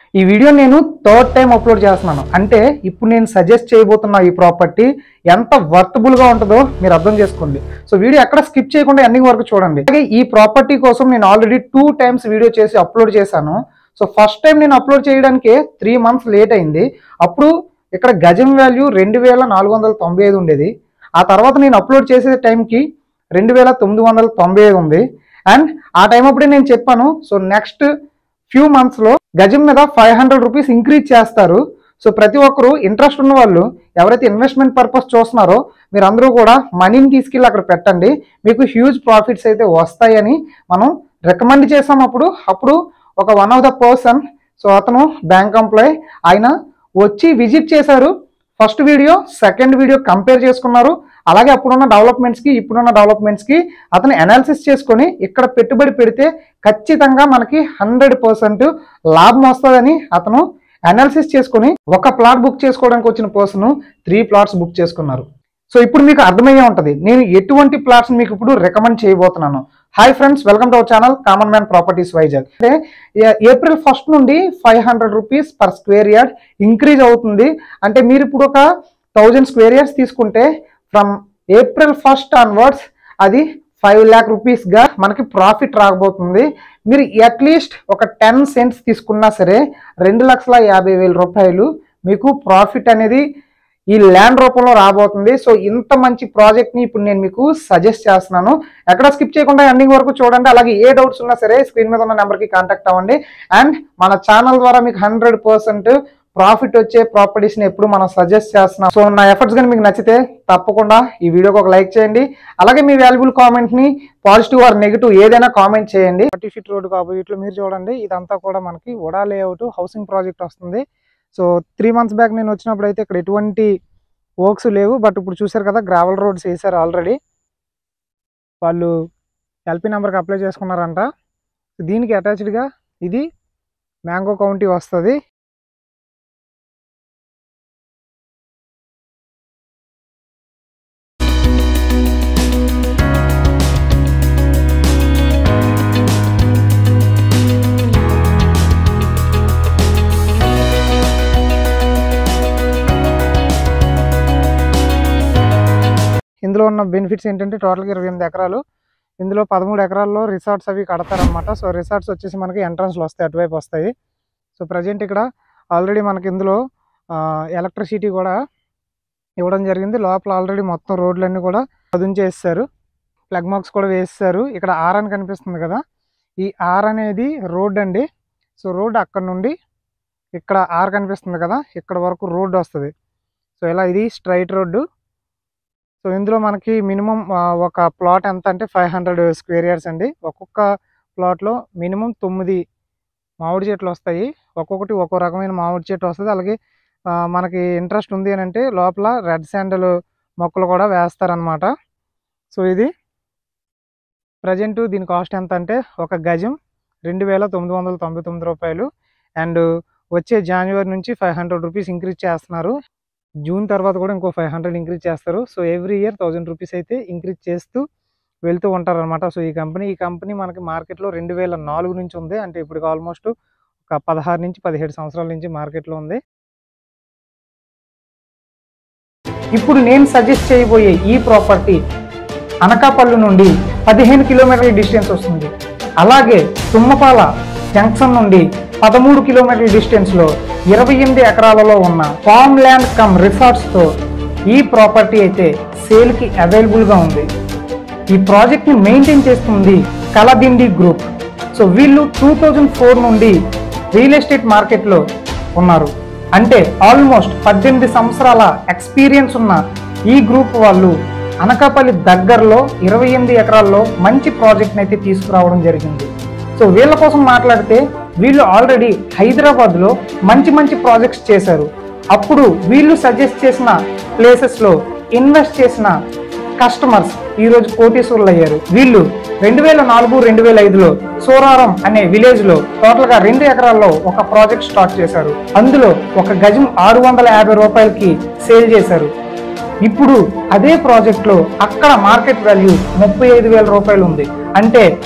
ఈ వీడియో నేను third time upload చేస్తున్నాను అంటే ఇప్పుడు నేను సజెస్ట్ చేయబోతున్న ఈ ప్రాపర్టీ ఎంత వర్తబుల్ గా ఉంటుందో మీరు అర్థం చేసుకోండి సో వీడియో ఎక్కడ స్కిప్ చేయకుండా ఎండింగ్ వరకు చూడండి అలాగే ఈ ప్రాపర్టీ కోసం నేను ఆల్రెడీ టూ టైమ్స్ వీడియో చేసి అప్లోడ్ చేశాను సో ఫస్ట్ టైం నేను అప్లోడ్ చేయడానికి త్రీ మంత్స్ లేట్ అయింది అప్పుడు ఇక్కడ గజం వాల్యూ రెండు వేల నాలుగు వందల తొంభై ఐదు ఉండేది ఆ తర్వాత నేను అప్లోడ్ చేసే టైంకి రెండు వేల తొమ్మిది వందల తొంభై ఐదు ఉంది అండ్ ఆ టైం అప్పుడే నేను చెప్పాను సో నెక్స్ట్ ఫ్యూ మంత్స్ లో గజం మీద ఫైవ్ హండ్రెడ్ రూపీస్ ఇంక్రీజ్ చేస్తారు సో ప్రతి ఒక్కరు ఇంట్రెస్ట్ ఉన్న వాళ్ళు ఎవరైతే ఇన్వెస్ట్మెంట్ పర్పస్ చూస్తున్నారో మీరు అందరూ కూడా మనీని తీసుకెళ్ళి అక్కడ పెట్టండి మీకు హ్యూజ్ ప్రాఫిట్స్ అయితే వస్తాయని మనం రికమెండ్ చేసాం అప్పుడు అప్పుడు ఒక one of the person so అతను బ్యాంక్ ఎంప్లాయ్ ఆయన వచ్చి విజిట్ చేశారు first video second video compare చేసుకున్నారు అలాగే అప్పుడున్న డెవలప్మెంట్స్ కి ఇప్పుడున్న డెవలప్మెంట్స్ కి అతను అనాలిసిస్ చేసుకొని ఇక్కడ పెట్టుబడి పెడితే ఖచ్చితంగా మనకి హండ్రెడ్ పర్సెంట్ లాభం వస్తుందని అతను అనాలిసిస్ చేసుకొని ఒక ప్లాట్ బుక్ చేసుకోవడానికి వచ్చిన పర్సన్ త్రీ ప్లాట్స్ బుక్ చేసుకున్నారు సో ఇప్పుడు మీకు అర్థమయ్యే ఉంటది నేను ఎటువంటి ప్లాట్స్ మీకు ఇప్పుడు రికమెండ్ చేయబోతున్నాను hi friends welcome to our channel common man properties Vizag అంటే ఏ- ఏప్రిల్ ఫస్ట్ నుండి five hundred rupees per square yard increase అవుతుంది అంటే మీరు ఇప్పుడు ఒక థౌజండ్ స్క్వేర్ యార్డ్స్ తీసుకుంటే ఫ్రమ్ ఏప్రిల్ ఫస్ట్ ఆన్వర్డ్స్ అది ఫైవ్ ల్యాక్ రూపీస్ గా మనకి ప్రాఫిట్ రాకపోతుంది మీరు అట్లీస్ట్ ఒక టెన్ సెంట్స్ తీసుకున్నా సరే రెండు లక్షల యాభై వేల రూపాయలు మీకు ప్రాఫిట్ అనేది ఈ ల్యాండ్ రూపంలో రాబోతుంది సో ఇంత మంచి ప్రాజెక్ట్ ని ఇప్పుడు నేను మీకు సజెస్ట్ చేస్తున్నాను ఎక్కడ స్కిప్ చేయకుండా ఎండింగ్ వరకు చూడండి అలాగే ఏ డౌట్స్ ఉన్నా సరే స్క్రీన్ మీద ఉన్న నెంబర్ కి కాంటాక్ట్ అవ్వండి అండ్ మన ఛానల్ ద్వారా మీకు హండ్రెడ్ పర్సెంట్ ప్రాఫిట్ వచ్చే ప్రాపర్టీస్ ని ఎప్పుడు మనం సజెస్ట్ చేస్తున్నాం సో నా ఎఫర్ట్స్ కానీ మీకు నచ్చితే తప్పకుండా ఈ వీడియోకి ఒక లైక్ చేయండి అలాగే మీ వాల్యుబుల్ కామెంట్ ని పాజిటివ్ ఆర్ నెగిటివ్ ఏదైనా కామెంట్ చేయండి థర్టీ ఫీట్ రోడ్ ఆపోజిట్ లో మీరు చూడండి ఇదంతా కూడా మనకి వడా లేఅవుట్ హౌసింగ్ ప్రాజెక్ట్ వస్తుంది సో త్రీ మంత్స్ బ్యాక్ నేను వచ్చినప్పుడు అయితే ఇక్కడ ఎటువంటి వర్క్స్ లేవు బట్ ఇప్పుడు చూసారు కదా గ్రావెల్ రోడ్స్ వేసారు ఆల్రెడీ వాళ్ళు ఎల్పి నెంబర్కి అప్లై చేసుకున్నారంట దీనికి అటాచ్డ్గా ఇది మ్యాంగో కౌంటీ వస్తుంది ఇందులో ఉన్న బెనిఫిట్స్ ఏంటంటే టోటల్గా ఇరవై ఎనిమిది ఎకరాలు ఇందులో పదమూడు ఎకరాల్లో రిసార్ట్స్ అవి కడతారనమాట సో రిసార్ట్స్ వచ్చేసి మనకి ఎంట్రన్స్లో వస్తాయి అటువైపు వస్తాయి సో ప్రజెంట్ ఇక్కడ ఆల్రెడీ మనకి ఇందులో ఎలక్ట్రిసిటీ కూడా ఇవ్వడం జరిగింది లోపల ఆల్రెడీ మొత్తం రోడ్లన్నీ కూడా పదుంచేస్తారు ప్లగ్ మార్క్స్ కూడా వేస్తారు ఇక్కడ ఆర్ అని కనిపిస్తుంది కదా ఈ ఆర్ అనేది రోడ్ అండి సో రోడ్ అక్కడ నుండి ఇక్కడ ఆర్ కనిపిస్తుంది కదా ఇక్కడ వరకు రోడ్ వస్తుంది సో ఇలా ఇది స్ట్రైట్ రోడ్డు సో ఇందులో మనకి మినిమం ఒక ప్లాట్ ఎంత అంటే ఫైవ్ హండ్రెడ్ స్క్వేర్ ఇయర్స్ అండి ఒక్కొక్క ప్లాట్లో మినిమం తొమ్మిది మామిడి చెట్లు వస్తాయి ఒక్కొక్కటి ఒక్కో రకమైన మామిడి చెట్టు వస్తుంది అలాగే ఆ, మనకి ఇంట్రెస్ట్ ఉంది అని అంటే లోపల రెడ్ శాండల్ మొక్కలు కూడా వేస్తారనమాట సో ఇది ప్రజెంట్ దీని కాస్ట్ ఎంత అంటే ఒక గజం రెండు వేల తొమ్మిది వందల తొంభై తొమ్మిది రూపాయలు అండ్ వచ్చే జనవరి నుంచి ఫైవ్ హండ్రెడ్ రూపీస్ ఇంక్రీజ్ చేస్తున్నారు జూన్ తర్వాత కూడా ఇంకో ఫైవ్ హండ్రెడ్ ఇంక్రీజ్ చేస్తారు so every year thousand rupees అయితే ఇంక్రీజ్ చేస్తూ వెళ్తూ ఉంటారు అనమాట సో ఈ కంపెనీ ఈ కంపెనీ మనకి మార్కెట్లో రెండు వేల నాలుగు నుంచి ఉంది అంటే ఇప్పుడు ఆల్మోస్ట్ ఒక పదహారు నుంచి పదిహేడు సంవత్సరాల నుంచి మార్కెట్లో ఉంది ఇప్పుడు నేను సజెస్ట్ చేయబోయే ఈ ప్రాపర్టీ అనకాపల్లి నుండి పదిహేను కిలోమీటర్ల డిస్టెన్స్ వస్తుంది అలాగే తుమ్మపాల జంక్షన్ నుండి పదమూడు కిలోమీటర్ల డిస్టెన్స్ లో ఇరవై ఎనిమిది ఎకరాలలో ఉన్న ఫామ్ ల్యాండ్ కమ్ రిసార్ట్స్ తో ఈ ప్రాపర్టీ అయితే సేల్ కి అవైలబుల్ గా ఉంది ఈ ప్రాజెక్ట్ ని మెయింటైన్ చేస్తుంది కలదిండి గ్రూప్ సో వీళ్ళు టూ థౌజండ్ ఫోర్ నుండి రియల్ ఎస్టేట్ మార్కెట్లో ఉన్నారు అంటే ఆల్మోస్ట్ పద్దెనిమిది సంవత్సరాల ఎక్స్పీరియన్స్ ఉన్న ఈ గ్రూప్ వాళ్ళు అనకాపల్లి దగ్గరలో ఇరవై ఎనిమిది ఎకరాల్లో మంచి ప్రాజెక్ట్ని అయితే తీసుకురావడం జరిగింది సో వీళ్ళ కోసం మాట్లాడితే వీళ్ళు ఆల్రెడీ హైదరాబాద్లో మంచి మంచి ప్రాజెక్ట్స్ చేశారు అప్పుడు వీళ్ళు సజెస్ట్ చేసిన ప్లేసెస్లో ఇన్వెస్ట్ చేసిన కస్టమర్స్ ఈ రోజు కోటీశ్వరులు అయ్యారు వీళ్ళు రెండు వేల నాలుగు రెండు వేల ఐదులో సోరారం అనే విలేజ్ లో టోటల్ గా రెండు ఎకరాల్లో ఒక ప్రాజెక్ట్ స్టార్ట్ చేశారు అందులో ఒక గజం ఆరు వందల యాభై రూపాయలకి సేల్ చేశారు ఇప్పుడు అదే ప్రాజెక్ట్ లో అక్కడ మార్కెట్ వాల్యూ ముప్పై ఐదు వేల రూపాయలు ఉంది అంటే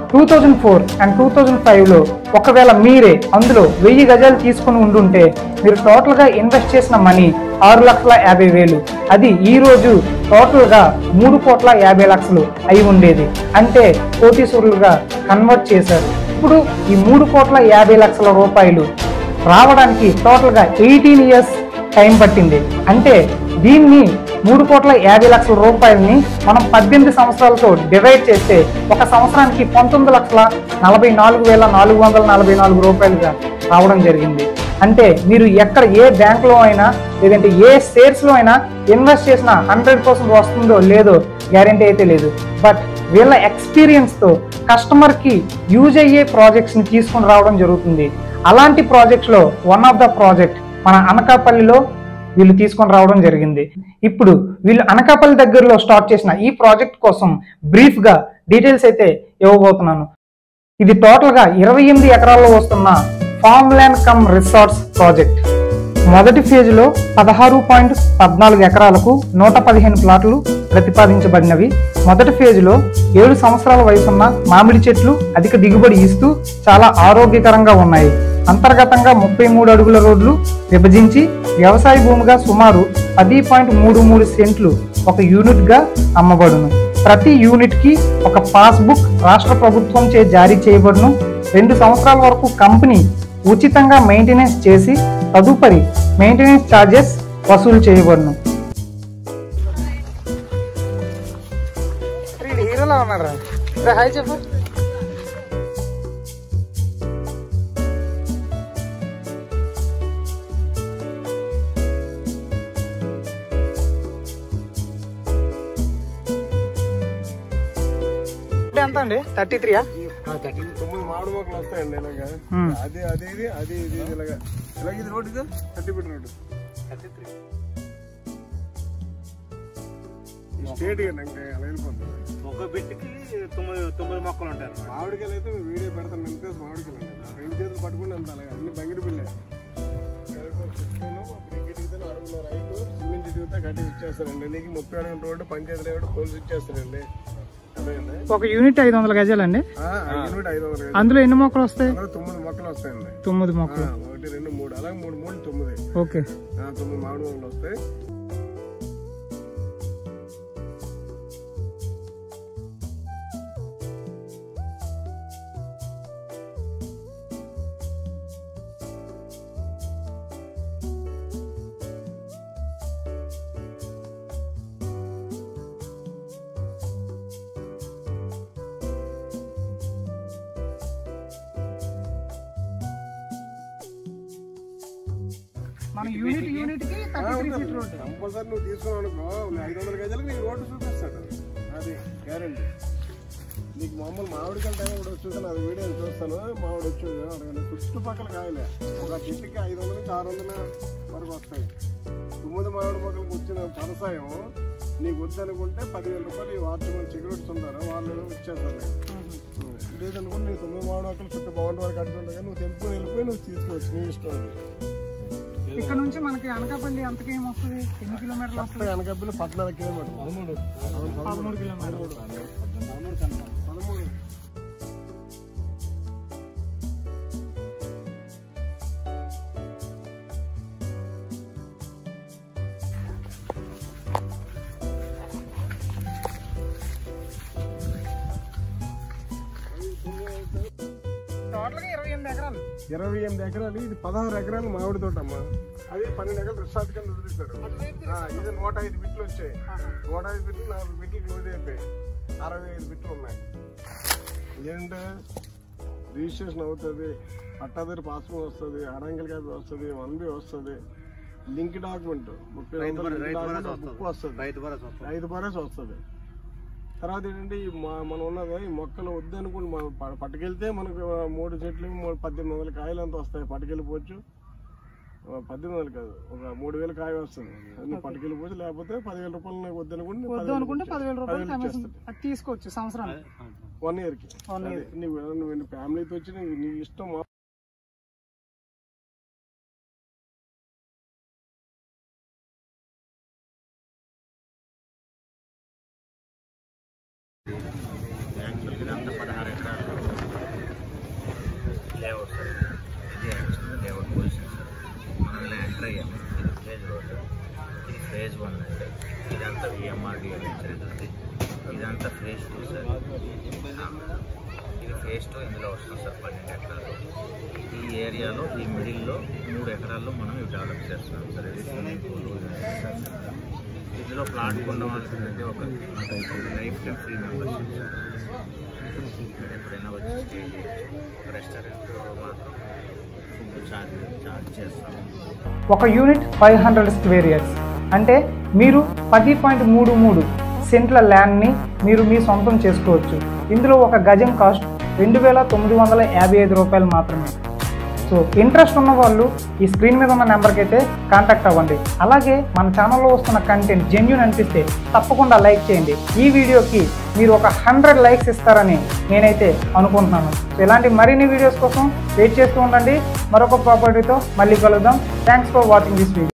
two thousand four and two thousand ఫైవ్లో ఒకవేళ మీరే అందులో వెయ్యి గజాలు తీసుకుని ఉండుంటే మీరు టోటల్గా ఇన్వెస్ట్ చేసిన మనీ ఆరు లక్షల యాభై వేలు అది ఈ రోజు టోటల్గా మూడు కోట్ల యాభై లక్షలు అయి ఉండేది అంటే కోటీశ్వరులుగా కన్వర్ట్ చేశారు ఇప్పుడు ఈ మూడు కోట్ల యాభై లక్షల రూపాయలు రావడానికి టోటల్గా ఎయిటీన్ ఇయర్స్ టైం పట్టింది అంటే దీన్ని మూడు కోట్ల యాభై లక్షల రూపాయలని మనం పద్దెనిమిది సంవత్సరాలతో డివైడ్ చేస్తే ఒక సంవత్సరానికి పంతొమ్మిది లక్షల నలభై నాలుగు వేల నాలుగు వందల నలభై నాలుగు రూపాయలుగా రావడం జరిగింది అంటే మీరు ఎక్కడ ఏ బ్యాంకులో అయినా లేదంటే ఏ షేర్స్లో అయినా ఇన్వెస్ట్ చేసినా హండ్రెడ్ పర్సెంట్ వస్తుందో లేదో గ్యారంటీ అయితే లేదు బట్ వీళ్ళ ఎక్స్పీరియన్స్తో కస్టమర్కి యూజ్ అయ్యే ప్రాజెక్ట్స్ని తీసుకొని రావడం జరుగుతుంది అలాంటి ప్రాజెక్ట్స్లో వన్ ఆఫ్ ద ప్రాజెక్ట్ మన అనకాపల్లిలో వీళ్ళు తీసుకొని రావడం జరిగింది ఇప్పుడు వీళ్ళు అనకాపల్లి దగ్గరలో స్టార్ట్ చేసిన ఈ ప్రాజెక్ట్ కోసం బ్రీఫ్గా డీటెయిల్స్ అయితే ఇవ్వబోతున్నాను ఇది టోటల్గా ఇరవై ఎనిమిది ఎకరాల్లో వస్తున్న farm land cum resorts project మొదటి ఫేజ్లో పదహారు పాయింట్ పద్నాలుగు ఎకరాలకు నూట పదిహేను ప్లాట్లు ప్రతిపాదించబడినవి మొదటి ఫేజ్లో ఏడు సంవత్సరాల వయసున్న మామిడి చెట్లు అధిక దిగుబడి ఇస్తూ చాలా ఆరోగ్యకరంగా ఉన్నాయి అంతర్గతంగా ముప్పై మూడు అడుగుల రోడ్లు విభజించి వ్యవసాయ భూమిగా సుమారు పది పాయింట్ మూడు మూడు సెంట్లు ఒక యూనిట్గా అమ్మబడును ప్రతి యూనిట్కి ఒక పాస్బుక్ రాష్ట్ర ప్రభుత్వంచే జారీ చేయబడును రెండు సంవత్సరాల వరకు కంపెనీ ఉచితంగా మెయింటెనెన్స్ చేసి తదుపరి మెయింటెనెన్స్ ఛార్జెస్ వసూలు చేయబడును హీరోలా ఉన్నారా హాయ్ చెప్పు ఎంత అండి థర్టీ త్రీయా తొమ్మిది మామిడి మొక్కలు వస్తాయండి ఇలాగా Hmm. అది అది ఇది అది ఇది ఇది ఇలాగా ఇలాగ ఇది రోడ్డు ఇది థర్టీ ఫీట్ రోడ్డు స్టేట్ గా ఇంకా అలా వెళ్ళిపోతుంది ఒక బిట్కి తొమ్మిది తొమ్మిది మొక్కలు ఉంటాయి అన్నమాట. మామిడికాయలు అయితే మేము వీడియో పెడతాం ఎంత మామిడికాయలు అండి రెండు చేతులు పట్టుకుని అంత అలాగా అన్ని బంగిడి పిల్లే అడుగులో రైతు సిమెంట్ ఇదిగితే కట్టి ఇచ్చేస్తారండి నీకు ముప్పై అడుగుల రోడ్డు పంచాయతీ రోడ్డు పోలీసు ఇచ్చేస్తారండి అదేండి ఒక యూనిట్ ఐదు వందల గజాలండి ఆ, ఆ యూనిట్ ఐదు వందలు అందులో ఎన్ని మొక్కలు వస్తాయి అందులో తొమ్మిది మొక్కలు వస్తాయండి తొమ్మిది ఆ, మొక్కలు ఒకటి రెండు మూడు అలాగే మూడు మూడు తొమ్మిది ఓకే ఆ, తొమ్మిది మామిడి మొక్కలు వస్తాయి మన యూనిట్ యూనిట్ కి thirty three feet road compulsory నువ్వు తీసుకున్నావు అనుకో నువ్వు ఐదు వందల గజాలకు నీకు రోడ్డు చూపిస్తాడు అది గ్యారంటీ నీకు మామూలు మామిడికాయల టైం కూడా చూసాను అది వీడియో చూస్తాను మామిడి వచ్చి అడగండి చుట్టుపక్కల కాయలే ఒక చెట్టుకి ఐదు వందల నుంచి ఆరు వందల వరకు వస్తాయి తొమ్మిది మామిడి మొక్కలకు వచ్చిన వ్యవసాయం నీకు వద్దనుకుంటే పదివేల రూపాయలు ఈ వార్షిక సెక్యూరిటీస్ ఉంటారు వాళ్ళు ఇచ్చేస్తారు లేదనుకుంటే నీకు తొమ్మిది మామిడి మొక్కలు చుట్టూ బాగుండే వరకు అడుగుతుంటే నువ్వు తెంపుకొని వెళ్ళిపోయి నువ్వు తీసుకోవచ్చు నీ ఇష్టం అది ఇక్కడ నుంచి మనకి అనకాపల్లి అంతకి ఏం వస్తుంది ఎన్ని కిలోమీటర్లు వస్తుంది కరెక్ట్గా అనకాపల్లి పద్నాలుగు కిలోమీటర్లు పదమూడు పదమూడు కిలోమీటర్లు పదమూడు టోటల్ గా ఇరవై ఎనిమిది ఎకరాలు ఇరవై ఎనిమిది ఎకరాలు ఇది పదహారు ఎకరాలు మామిడి తోట అమ్మా అది పన్నెండు ఎకరాలు రిసార్ట్ కింద వదిలేశారు ఆ, ఇది నూట ఐదు బిట్లు వచ్చాయి నూట ఐదు బిట్లు నాలుగు బిట్లు క్లోజ్ అయిపోయాయి అరవై ఐదు బిట్లు ఉన్నాయి ఇదేంటే రిజిస్ట్రేషన్ అవుతుంది పట్టాదారి పాస్బుక్ వస్తుంది అడంగల్ కాపీ వస్తుంది వన్ బి వస్తుంది లింక్ డాక్యుమెంట్ ముప్పై రైతు భరోసా- రైతు భరోసా డాక్యుమెంట్ బుక్ వస్తుంది రైతు భరోసా వస్తుంది. ఐదు భరోసా వస్తుంది తర్వాత ఏంటంటే ఈ మా- మనం ఉన్నది ఈ మొక్కలు వద్దనుకుంటే మనం ప- పట్టుకెళ్తే మనకు మూడు చెట్లు మూడు పద్దెనిమిది వందల కాయలు అంత వస్తాయి పట్టుకెళ్ళిపోవచ్చు ఆ, పద్దెనిమిది వందలు కాదు ఒక మూడు వేల కాయ వస్తుంది అన్ని పట్టుకెళ్ళిపోవచ్చు లేకపోతే పదివేల రూపాయలు నాకు వద్దనుకుంటే వద్దు అనుకుంటే పదివేల రూపాయలు పదివేలు కమిషన్ ఇచ్చేస్తుంది. అది తీసుకోవచ్చు సంవత్సరానికి వన్ ఇయర్ కి One year. అదే, నువ్వు నువ్వు ఫ్యామిలీతో వచ్చి నీకు నీ ఇష్టం మా- ఇదంతా పదహారు ఎకరాలు లేఅవుట్ సార్ ఇది యాక్చువల్ లేఅవుట్ పొజిషన్ సార్ మనం ఇలా ఎంటర్ అయ్యాము ఇది ఫేజ్ రోడ్ ఇది ఫేజ్ వన్ అండి ఇదంతా విఎంఆర్డి ఇది ఇదంతా ఫేజ్ టూ సార్ ఇది ఫేజ్ టూ ఇందులో వస్తుంది సార్ పన్నెండు ఎకరాలు ఈ ఏరియాలో ఈ మిడిల్లో మూడు ఎకరాల్లో మనం ఇవి డెవలప్ చేస్తున్నాం సార్ ఇది స్విమ్మింగ్ పూల్ ఇందులో ప్లాట్ కొన్న వాళ్ళకి ఒక lifetime free membership sir ఇక్కడ ఎప్పుడైనా వచ్చి స్టే చేయొచ్చు రెస్టారెంట్లో మాత్రం ఫుడ్ చార్జ్ చార్జ్ చేస్తాం ఒక unit five hundred square years అంటే మీరు పది పాయింట్ మూడు మూడు సెంట్ల ల్యాండ్ని మీరు మీ సొంతం చేసుకోవచ్చు ఇందులో ఒక గజం కాస్ట్ రెండు వేల తొమ్మిది వందల యాభై ఐదు రూపాయలు మాత్రమే సో ఇంట్రెస్ట్ ఉన్న వాళ్ళు ఈ స్క్రీన్ మీద ఉన్న నెంబర్కి అయితే కాంటాక్ట్ అవ్వండి అలాగే మన ఛానల్లో వస్తున్న కంటెంట్ జెన్యున్ అనిపిస్తే తప్పకుండా లైక్ చేయండి ఈ వీడియోకి మీరు ఒక హండ్రెడ్ లైక్స్ ఇస్తారని నేనైతే అనుకుంటున్నాను సో ఇలాంటి మరిన్ని వీడియోస్ కోసం వెయిట్ చేస్తూ ఉండండి మరొక ప్రాపర్టీతో మళ్ళీ కలుద్దాం thanks for watching this video